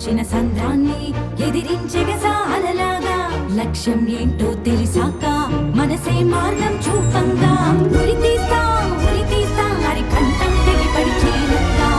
వచ్చిన సంద్రాన్ని ఎదిరించెగసాలలాగా లక్ష్యం ఏంటో తెలిసాక మనసే మార్గం చూపంగా ఉరి తీస్తా ఉరి తీస్తా అరి కంఠం తెగిపడి చీలుతా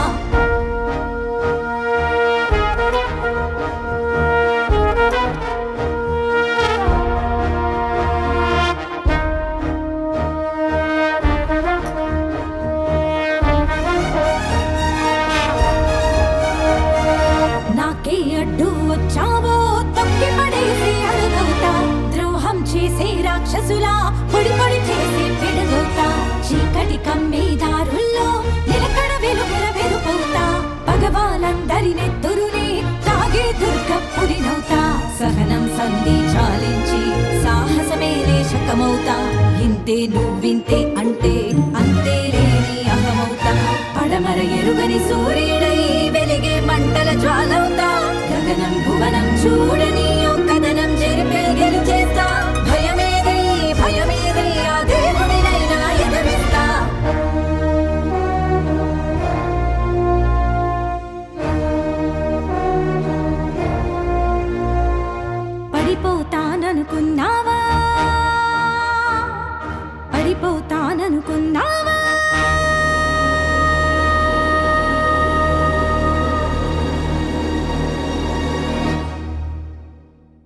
నాకే అడ్డు వచ్చావో తొక్కి పడేసి అడుగవుతా ద్రోహం చేసే రాక్షసులా పొడి పొడి చేసి పిడగవుతా చీకటి కమ్మే దారుల్లో నిలకడ వెలుగుల వెలుపవుతా భగవానందరి నెత్తురుని తాగే దుర్గప్పుడినవుతా సహనం సంధి చాలించి సాహసమే లేశకమవుతా ఇంతే నువ్వింతే అంటే అంతే లేని అహమవుతా పడమర ఎరుగని సూర్యుడై వెలిగే మంటల జ్వాలవుతా గగనం భువనం చూడే